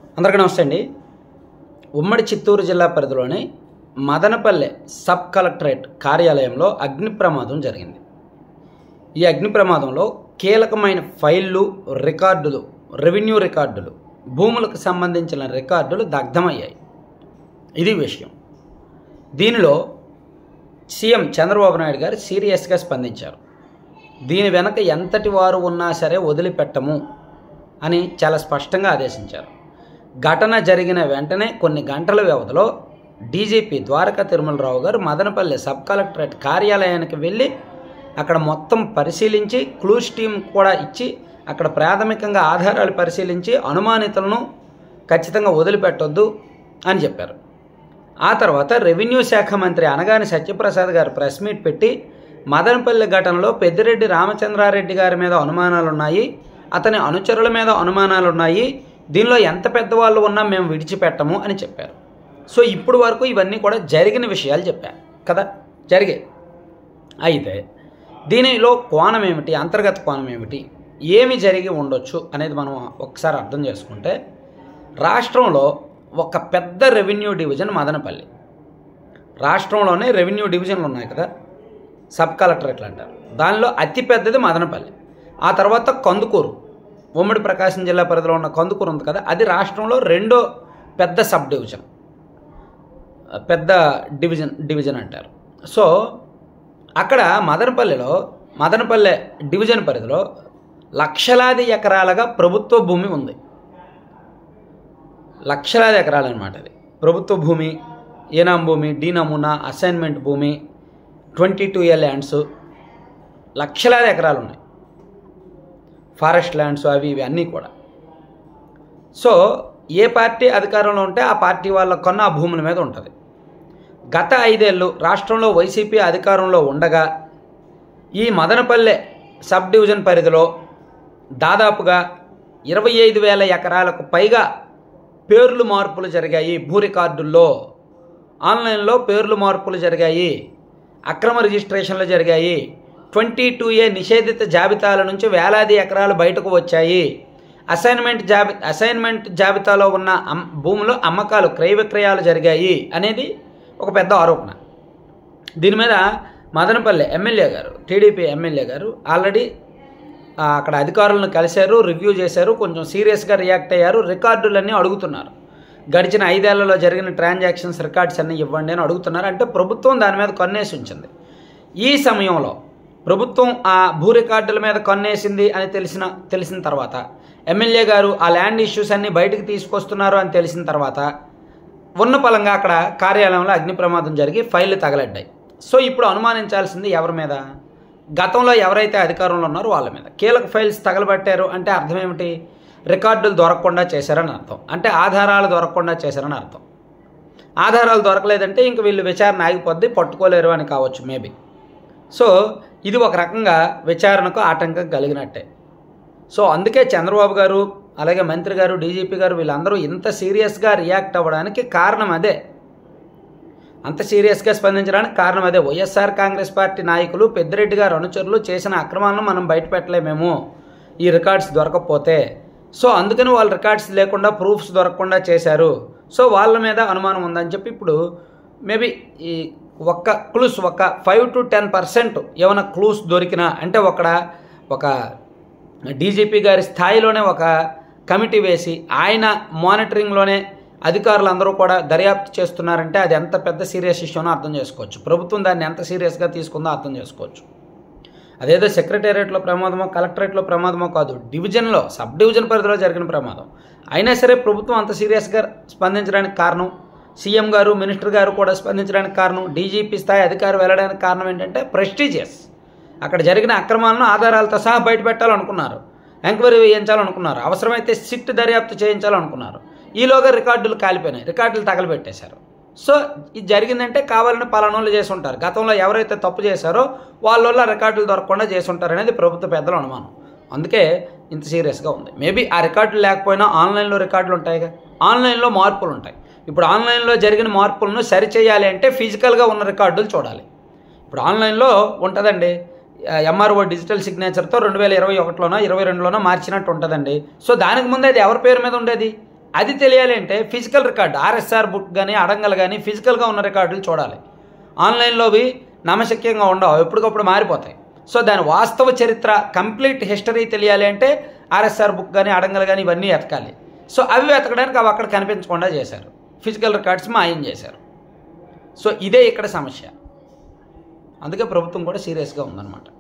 అందరికీ నమస్తే అండి ఉమ్మడి చిత్తూరు జిల్లా పరిధిలోని మదనపల్లె సబ్ కలెక్టరేట్ కార్యాలయంలో అగ్ని ప్రమాదం జరిగింది ఈ అగ్ని ప్రమాదంలో కీలకమైన ఫైళ్ళు రికార్డులు రెవెన్యూ రికార్డులు భూములకు సంబంధించిన రికార్డులు దగ్ధమయ్యాయి ఇది విషయం దీనిలో సీఎం చంద్రబాబు నాయుడు గారు సీరియస్గా స్పందించారు దీని వెనక ఎంతటి వారు ఉన్నా సరే వదిలిపెట్టము అని చాలా స్పష్టంగా ఆదేశించారు ఘటన జరిగిన వెంటనే కొన్ని గంటల వ్యవధిలో డీజీపీ ద్వారకా తిరుమలరావు గారు మదనపల్లి సబ్ కలెక్టరేట్ కార్యాలయానికి వెళ్ళి అక్కడ మొత్తం పరిశీలించి క్లూస్ టీం కూడా ఇచ్చి అక్కడ ప్రాథమికంగా ఆధారాలు పరిశీలించి అనుమానితులను ఖచ్చితంగా వదిలిపెట్టొద్దు అని చెప్పారు ఆ తర్వాత రెవెన్యూ శాఖ మంత్రి అనగాని సత్యప్రసాద్ గారు ప్రెస్ మీట్ పెట్టి మదనపల్లి ఘటనలో పెద్దిరెడ్డి రామచంద్రారెడ్డి గారి మీద అనుమానాలు ఉన్నాయి అతని అనుచరుల మీద అనుమానాలు ఉన్నాయి దీనిలో ఎంత పెద్దవాళ్ళు ఉన్నా మేము విడిచిపెట్టము అని చెప్పారు సో ఇప్పుడు వరకు ఇవన్నీ కూడా జరిగిన విషయాలు చెప్పారు కదా జరిగాయి అయితే దీనిలో కోణం ఏమిటి అంతర్గత కోణం ఏమిటి ఏమి జరిగి ఉండొచ్చు అనేది మనం ఒకసారి అర్థం చేసుకుంటే రాష్ట్రంలో ఒక పెద్ద రెవెన్యూ డివిజన్ మదనపల్లి రాష్ట్రంలోనే రెవెన్యూ డివిజన్లు ఉన్నాయి కదా సబ్ కలెక్టరేట్లు అంటారు దానిలో అతి పెద్దది మదనపల్లి ఆ తర్వాత కందుకూరు ఉమ్మడి ప్రకాశం జిల్లా పరిధిలో ఉన్న కందుకూరు ఉంది కదా అది రాష్ట్రంలో రెండో పెద్ద సబ్ డివిజన్ పెద్ద డివిజన్ డివిజన్ అంటారు సో అక్కడ మదనపల్లిలో మదనపల్లె డివిజన్ పరిధిలో లక్షలాది ఎకరాలుగా ప్రభుత్వ భూమి ఉంది లక్షలాది ఎకరాలు అనమాట అది ప్రభుత్వ భూమి ఏనాం భూమి డి నమూనా అసైన్మెంట్ భూమి ట్వంటీ టూ ఇయర్ ల్యాండ్స్ లక్షలాది ఎకరాలు ఉన్నాయి ఫారెస్ట్ ల్యాండ్స్ అవి ఇవి అన్నీ కూడా సో ఏ పార్టీ అధికారంలో ఉంటే ఆ పార్టీ వాళ్ళ కొన్న ఆ భూముల మీద ఉంటుంది గత ఐదేళ్ళు రాష్ట్రంలో వైసీపీ అధికారంలో ఉండగా ఈ మదనపల్లె సబ్ డివిజన్ పరిధిలో దాదాపుగా ఇరవై ఐదు వేల ఎకరాలకు పైగా పేర్లు మార్పులు జరిగాయి భూ రికార్డుల్లో ఆన్లైన్లో పేర్లు మార్పులు జరిగాయి అక్రమ రిజిస్ట్రేషన్లు జరిగాయి ట్వంటీ టూ ఏ నిషేధిత జాబితాల నుంచి వేలాది ఎకరాలు బయటకు వచ్చాయి అసైన్మెంట్ జాబి అసైన్మెంట్ జాబితాలో ఉన్న అమ్ భూములు అమ్మకాలు క్రయ విక్రయాలు జరిగాయి అనేది ఒక పెద్ద ఆరోపణ దీని మీద మదనపల్లి ఎమ్మెల్యే గారు టీడీపీ ఎమ్మెల్యే గారు ఆల్రెడీ ఆ, అక్కడ అధికారులను కలిశారు రివ్యూ చేశారు కొంచెం సీరియస్గా రియాక్ట్ అయ్యారు రికార్డులన్నీ అడుగుతున్నారు గడిచిన ఐదేళ్లలో జరిగిన ట్రాన్సాక్షన్స్ రికార్డ్స్ అన్నీ ఇవ్వండి అని అడుగుతున్నారు అంటే ప్రభుత్వం దాని మీద కన్నేసి ఉంచింది ఈ సమయంలో ప్రభుత్వం ఆ భూ రికార్డుల మీద కన్నేసింది అని తెలిసిన తెలిసిన తర్వాత ఎమ్మెల్యే గారు ఆ ల్యాండ్ ఇష్యూస్ అన్నీ బయటకు తీసుకొస్తున్నారు అని తెలిసిన తర్వాత ఉన్న పలంగా అక్కడ కార్యాలయంలో అగ్ని ప్రమాదం జరిగి ఫైళ్ళు తగలడ్డాయి సో ఇప్పుడు అనుమానించాల్సింది ఎవరి మీద గతంలో ఎవరైతే అధికారంలో ఉన్నారో వాళ్ళ మీద కీలక ఫైల్స్ తగలబట్టారు అంటే అర్థం ఏమిటి రికార్డులు దొరకకుండా చేశారని అర్థం అంటే ఆధారాలు దొరకకుండా చేశారని అర్థం ఆధారాలు దొరకలేదంటే ఇంక వీళ్ళు విచారణ ఆగిపోద్ది పట్టుకోలేరు అని కావచ్చు మేబీ సో ఇది ఒక రకంగా విచారణకు ఆటంకం కలిగినట్టే సో అందుకే చంద్రబాబు గారు అలాగే మంత్రి గారు డీజీపీ గారు వీళ్ళందరూ ఇంత సీరియస్గా రియాక్ట్ అవ్వడానికి కారణం అదే అంత సీరియస్గా స్పందించడానికి కారణం అదే వైఎస్ఆర్ కాంగ్రెస్ పార్టీ నాయకులు పెద్దిరెడ్డి గారు అనుచరులు చేసిన అక్రమాలను మనం బయట పెట్టలేమేమో ఈ రికార్డ్స్ దొరకకపోతే సో అందుకని వాళ్ళు రికార్డ్స్ లేకుండా ప్రూఫ్స్ దొరకకుండా చేశారు సో వాళ్ళ మీద అనుమానం ఉందని చెప్పి ఇప్పుడు మేబీ ఈ ఒక్క క్లూస్ ఒక ఫైవ్ టు టెన్ పర్సెంట్ ఏమైనా క్లూస్ దొరికినా అంటే ఒక ఒక డీజీపీ గారి స్థాయిలోనే ఒక కమిటీ వేసి ఆయన మానిటరింగ్లోనే అధికారులు అందరూ కూడా దర్యాప్తు చేస్తున్నారంటే అది ఎంత పెద్ద సీరియస్ ఇష్యూనో అర్థం చేసుకోవచ్చు ప్రభుత్వం దాన్ని ఎంత సీరియస్గా తీసుకుందో అర్థం చేసుకోవచ్చు అదేదో సెక్రటేరియట్లో ప్రమాదమో కలెక్టరేట్లో ప్రమాదమో కాదు డివిజన్లో సబ్ డివిజన్ పరిధిలో జరిగిన ప్రమాదం అయినా సరే ప్రభుత్వం అంత సీరియస్గా స్పందించడానికి కారణం సీఎం గారు మినిస్టర్ గారు కూడా స్పందించడానికి కారణం డీజీపీ స్థాయి అధికారి వెళ్ళడానికి కారణం ఏంటంటే ప్రెస్టీజియస్ అక్కడ జరిగిన అక్రమాలను ఆధారాలతో సహా బయట పెట్టాలనుకున్నారు ఎంక్వైరీ వేయించాలనుకున్నారు అవసరమైతే సిట్ దర్యాప్తు చేయించాలనుకున్నారు ఈలోగా రికార్డులు కాలిపోయినాయి రికార్డులు తగలబెట్టేశారు సో ఇది జరిగిందంటే కావాలని పలానోళ్ళు చేసి ఉంటారు గతంలో ఎవరైతే తప్పు చేశారో వాళ్ళ వల్ల రికార్డులు దొరకకుండా చేసి ఉంటారు అనేది ప్రభుత్వ పెద్దల అనుమానం అందుకే ఇంత సీరియస్గా ఉంది మేబీ ఆ రికార్డులు లేకపోయినా ఆన్లైన్లో రికార్డులు ఉంటాయిగా ఆన్లైన్లో మార్పులు ఉంటాయి ఇప్పుడు ఆన్లైన్లో జరిగిన మార్పులను సరిచేయాలి అంటే ఫిజికల్గా ఉన్న రికార్డులు చూడాలి ఇప్పుడు ఆన్లైన్లో ఉంటుందండి ఎంఆర్ఓ డిజిటల్ సిగ్నేచర్తో రెండు వేల ఇరవై ఒకటిలోనో ఇరవై రెండులోనో మార్చినట్టు ఉంటుందండి సో దానికి ముందు అది ఎవరి పేరు మీద ఉండేది అది తెలియాలి అంటే ఫిజికల్ రికార్డ్ ఆర్ఎస్ఆర్ బుక్ కానీ అడంగల్ కానీ ఫిజికల్గా ఉన్న రికార్డులు చూడాలి ఆన్లైన్లోవి నమ్మశక్యంగా ఉండవు ఎప్పటికప్పుడు మారిపోతాయి సో దాని వాస్తవ చరిత్ర కంప్లీట్ హిస్టరీ తెలియాలి అంటే ఆర్ఎస్ఆర్ బుక్ కానీ అడంగల్ కానీ ఇవన్నీ ఎతకాలి సో అవి వెతకడానికి అవి అక్కడ కనిపించకుండా చేశారు ఫిజికల్ రికార్డ్స్ మాయం చేశారు సో ఇదే ఇక్కడ సమస్య అందుకే ప్రభుత్వం కూడా సీరియస్గా ఉందన్నమాట